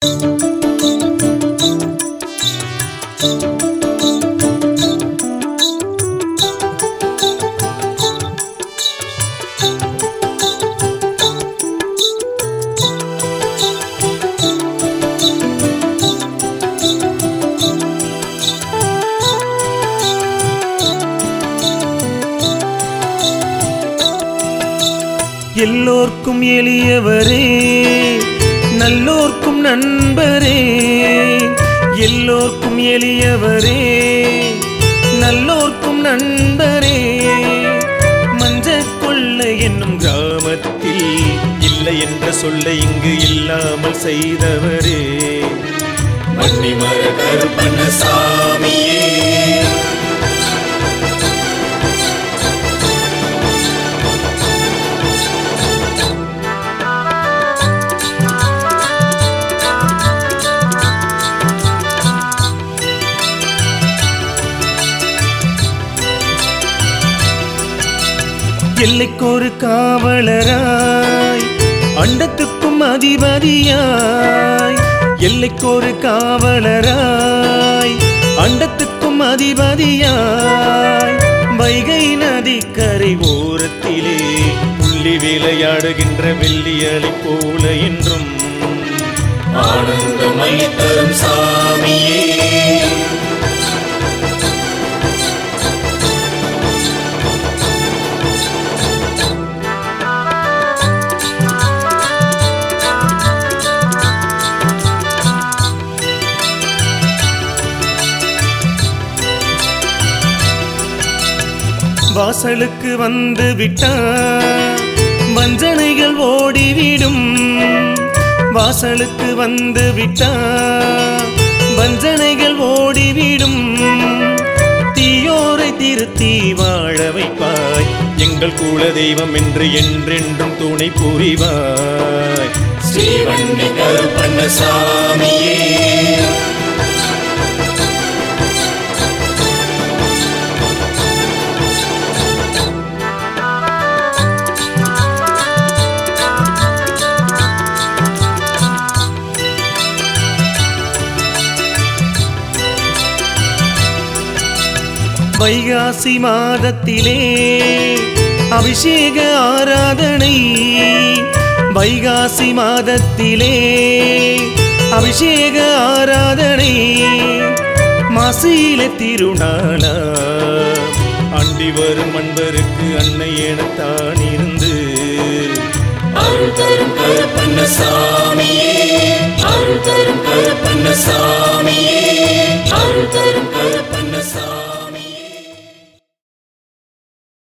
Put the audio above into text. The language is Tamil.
எல்லோர்க்கும் எளியவரே நல்லோர்க்கும் நண்பரே எல்லோர்க்கும் எளியவரே நல்லோர்க்கும் நண்பரே மஞ்ச கொள்ளை என்னும் கிராமத்தில் இல்லை என்ற சொல்ல இங்கு இல்லாமல் செய்தவரே மன்னிமர கருப்பண்ண சாமியே எல்லைக்கொரு காவலராய் அண்டத்துக்கும் அதிபதியாய் எல்லைக்கொரு காவலராய் அண்டத்துக்கும் அதிபதியாய் வைகை நதிக்கரை ஓரத்திலே புள்ளி விளையாடுகின்ற வெள்ளியலை போல என்றும் ஆனந்தமை தரும் சாமியே வாசலுக்கு வந்து விட்டார் வஞ்சனைகள் ஓடிவிடும் வாசலுக்கு வந்து விட்டார் வஞ்சனைகள் ஓடிவிடும் தீயோரை திருத்தி வாழ வைப்பாய் எங்கள் குல தெய்வம் என்று என்றென்றும் துணை புரிவாய் ஸ்ரீவண்ணி கருப்பண்ண சாமியே வைகாசி மாதத்திலே அபிஷேக ஆராதனை வைகாசி மாதத்திலே அபிஷேக ஆராதனை மாசியில திருநாளா அண்டி வரும் அன்பருக்கு அன்னை எனத்தான் இருந்து அருள் தரும் கருப்பண்ண சாமியே அருள் தரும் கருப்பண்ண சாமியே அருள் தரும் கருப்பண்ண